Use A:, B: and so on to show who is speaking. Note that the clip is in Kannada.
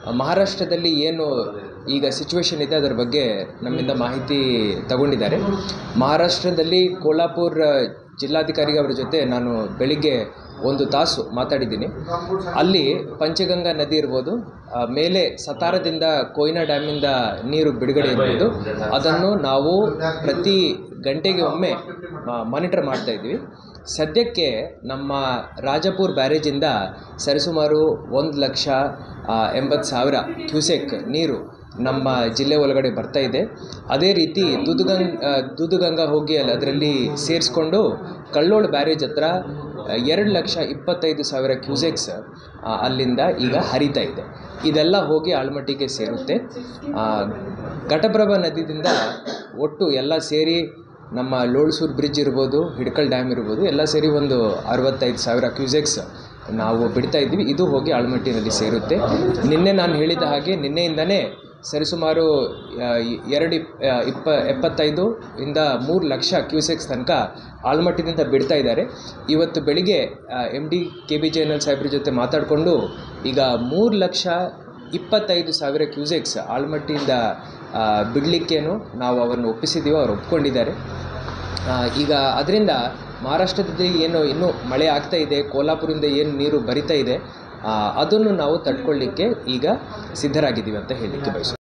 A: ಮಹಾರಾಷ್ಟ್ರದಲ್ಲಿ ಏನು ಈಗ ಸಿಚುವೇಶನ್ ಇದೆ ಅದರ ಬಗ್ಗೆ ನಮ್ಮಿಂದ ಮಾಹಿತಿ ತಗೊಂಡಿದ್ದಾರೆ ಮಹಾರಾಷ್ಟ್ರದಲ್ಲಿ ಕೋಲ್ಹಾಪುರ್ ಜಿಲ್ಲಾಧಿಕಾರಿ ಅವರ ಜೊತೆ ನಾನು ಬೆಳಿಗ್ಗೆ ಒಂದು ತಾಸು ಮಾತಾಡಿದ್ದೀನಿ ಅಲ್ಲಿ ಪಂಚಗಂಗಾ ನದಿ ಇರ್ಬೋದು ಆ, ಮೇಲೆ ಸತಾರದಿಂದ ಕೊಯ್ನಾ ಡ್ಯಾಮಿಂದ ನೀರು ಬಿಡುಗಡೆ ಇರ್ಬೋದು ಅದನ್ನು ನಾವು ಪ್ರತಿ ಗಂಟೆಗೆ ಒಮ್ಮೆ ಮಾನಿಟರ್ ಮಾಡ್ತಾ ಇದ್ವಿ ಸದ್ಯಕ್ಕೆ ನಮ್ಮ ರಾಜಪುರ್ ಬ್ಯಾರೇಜಿಂದ ಸರಿಸುಮಾರು ಒಂದು ಲಕ್ಷ ಎಂಬತ್ತು ಸಾವಿರ ಕ್ಯೂಸೆಕ್ ನೀರು ನಮ್ಮ ಜಿಲ್ಲೆ ಒಳಗಡೆ ಬರ್ತಾ ಇದೆ ಅದೇ ರೀತಿ ದುದುಗಂಗ್ ಆ, ದುದುಗಂಗಾ ಹೋಗಿ ಅಲ್ಲಿ ಅದರಲ್ಲಿ ಸೇರಿಸ್ಕೊಂಡು ಕಳ್ಳೋಳು ಬ್ಯಾರೇಜ್ ಹತ್ರ ಎರಡು ಲಕ್ಷ ಇಪ್ಪತ್ತೈದು ಸಾವಿರ ಕ್ಯೂಸೆಕ್ಸ್ ಆ, ಅಲ್ಲಿಂದ ಈಗ ಹರಿತಾ ಇದೆ ಇದೆಲ್ಲ ಹೋಗಿ ಆಳ್ಮಟ್ಟಿಗೆ ಸೇರುತ್ತೆ ಆ, ಘಟಪ್ರಭಾ ನದಿದಿಂದ ಒಟ್ಟು ಎಲ್ಲ ಸೇರಿ ನಮ್ಮ ಲೋಳ್ಸೂರು ಬ್ರಿಡ್ಜ್ ಇರ್ಬೋದು ಹಿಡ್ಕಲ್ ಡ್ಯಾಮ್ ಇರ್ಬೋದು ಎಲ್ಲ ಸೇರಿ ಒಂದು ಅರವತ್ತೈದು ಸಾವಿರ ಕ್ಯೂಸೆಕ್ಸ್ ನಾವು ಬಿಡ್ತಾ ಇದ್ವಿ ಇದು ಹೋಗಿ ಆಳ್ಮಟ್ಟಿನಲ್ಲಿ ಸೇರುತ್ತೆ ನಿನ್ನೆ ನಾನು ಹೇಳಿದ ಹಾಗೆ ನಿನ್ನೆಯಿಂದನೇ ಸರಿಸುಮಾರು ಆ, ಎರಡು ಇಪ್ ಆ, ಇಪ್ಪ ಎಪ್ಪತ್ತೈದು ಇಂದ ಮೂರು ಲಕ್ಷ ಕ್ಯೂಸೆಕ್ಸ್ ತನಕ ಆಳ್ಮಟ್ಟಿನಿಂದ ಬಿಡ್ತಾ ಇದ್ದಾರೆ ಇವತ್ತು ಬೆಳಿಗ್ಗೆ M D K B J N L ಸಾಹೇಬ್ರ ಜೊತೆ ಮಾತಾಡಿಕೊಂಡು ಈಗ ಮೂರು ಲಕ್ಷ ಇಪ್ಪತ್ತೈದು ಸಾವಿರ ಕ್ಯೂಸೆಕ್ಸ್ ಆಳ್ಮಟ್ಟಿಯಿಂದ ಆ, ಬಿಡಲಿಕ್ಕೇನು ನಾವು ಅವರನ್ನು ಒಪ್ಪಿಸಿದ್ದೀವೋ ಅವ್ರು ಒಪ್ಕೊಂಡಿದ್ದಾರೆ ಆ, ಈಗ ಅದರಿಂದ ಮಹಾರಾಷ್ಟ್ರದಲ್ಲಿ ಏನು ಇನ್ನೂ ಮಳೆ ಆಗ್ತಾ ಇದೆ ಕೋಲ್ಹಾಪುರಿಂದ ಏನು ನೀರು ಬರಿತಾ ಇದೆ ಆ, ಅದನ್ನು ನಾವು ತಡ್ಕೊಳ್ಳಿಕ್ಕೆ ಈಗ ಸಿದ್ಧರಾಗಿದ್ದೀವಿ ಅಂತ ಹೇಳಲಿಕ್ಕೆ ಬಯಸ್ತೀನಿ